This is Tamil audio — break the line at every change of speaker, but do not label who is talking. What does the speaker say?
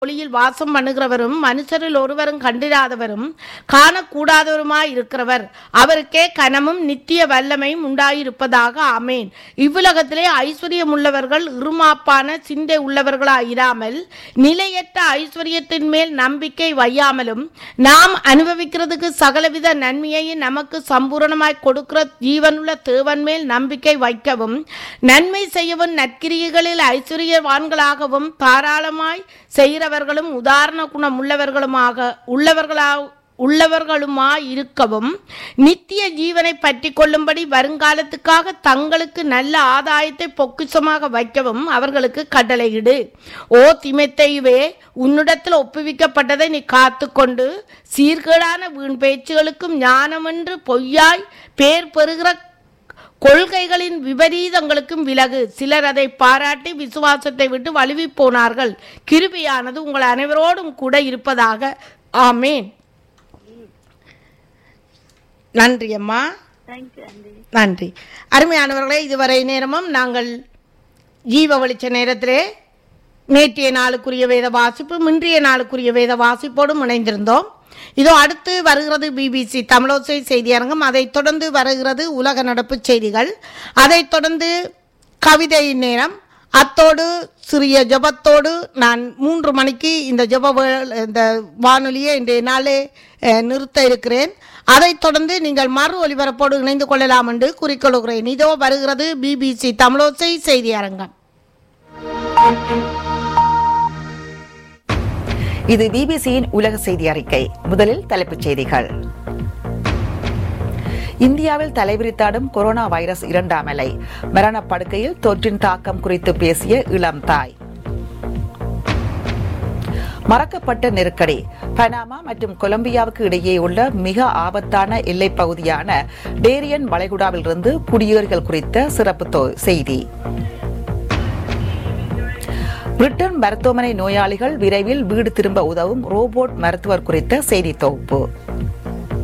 ஒளியில் வாசம் பண்ணுகிறவரும் மனுஷரில் ஒருவரும் கண்டிராதவரும் காணக்கூடாதவருமாய் இருக்கிறவர் அவருக்கே கனமும் நித்திய வல்லமையும் உண்டாயிருப்பதாக ஆமேன் இவ்வுலகத்திலே ஐஸ்வர்யம் உள்ளவர்கள் இருமாப்பான சிந்தை உள்ளவர்களாயிராமல் நிலையற்ற ஐஸ்வர்யத்தின் மேல் நம்பிக்கை வையாமலும் நாம் அனுபவிக்கிறதுக்கு சகலவித நன்மையையும் நமக்கு சம்பூரணமாய் கொடுக்கிற ஜீவனுள்ள தேவன் மேல் நம்பிக்கை வைக்கவும் நன்மை செய்யவும் நற்கிரியைகளில் ஐஸ்வர்யவான்களாகவும் தாராளமாய் செய்கிறவர்களும் உதாரண குணம் உள்ளவர்களுமாக உள்ளவர்களா உள்ளவர்களுமாய் இருக்கவும் நித்திய ஜீவனை பற்றி கொள்ளும்படி வருங்காலத்துக்காக தங்களுக்கு நல்ல ஆதாயத்தை பொக்கிஷமாக வைக்கவும் அவர்களுக்கு கட்டளையிடு ஓ திமெத்தையுவே உன்னிடத்தில் ஒப்புவிக்கப்பட்டதை நீ காத்துக்கொண்டு சீர்கேடான வீண் பேச்சுகளுக்கும் ஞானமென்று பொய்யாய் பேர் பெறுகிற கொள்கைகளின் விபரீதங்களுக்கும் விலகு சிலர் அதை பாராட்டி விசுவாசத்தை விட்டு வழுவி போனார்கள் கிருபியானது உங்கள் அனைவரோடும் கூட இருப்பதாக ஆமேன் நன்றி அம்மா
தேங்க்யூ ஆண்டி
நன்றி அருமையானவர்களே இதுவரை நேரமும் நாங்கள் ஜீவ வெளிச்ச நேரத்திலே நேற்றைய நாளுக்குரிய வேத வாசிப்பு இன்றைய நாளுக்குரிய வேத வாசிப்போடும் இணைந்திருந்தோம் இதோ அடுத்து வருகிறது பிபிசி தமிழோசை செய்தியரங்கம் அதைத் தொடர்ந்து வருகிறது உலக நடப்பு செய்திகள் அதைத் தொடர்ந்து கவிதை நேரம் அத்தோடு சிறிய ஜெபத்தோடு நான் மூன்று மணிக்கு இந்த ஜெப வே- இந்த வானொலியை இன்றைய நாளே அஹ், நிறுத்த இருக்கிறேன் அதைத் தொடர்ந்து நீங்கள் மறு ஒலிபரப்போடு இணைந்து கொள்ளலாம் என்று குறிக்கொள்கிறேன் இதோ வருகிறது பிபிசி தமிழோசை செய்தி அரங்கம்
இது பிபிசியின் உலக செய்தி அறிக்கை முதலில் தலைப்புச் செய்திகள் இந்தியாவில் தலைவிரித்தாடும் கொரோனா வைரஸ் இரண்டாம் அலை மரணப்படுக்கையில் தொற்றின் தாக்கம் குறித்து பேசிய இளம் தாய் மறக்கப்பட்ட நெருக்கடி பனாமா மற்றும் கொலம்பியாவுக்கு இடையே உள்ள மிக ஆபத்தான எல்லைப் பகுதியான டேரியன் வளைகுடாவிலிருந்து குடியேறிகள் குறித்த சிறப்பு தொ- செய்தி பிரிட்டன் மருத்துவமனை நோயாளிகள் விரைவில் வீடு திரும்ப உதவும் ரோபோட் மருத்துவர் குறித்த செய்தி தொகுப்பு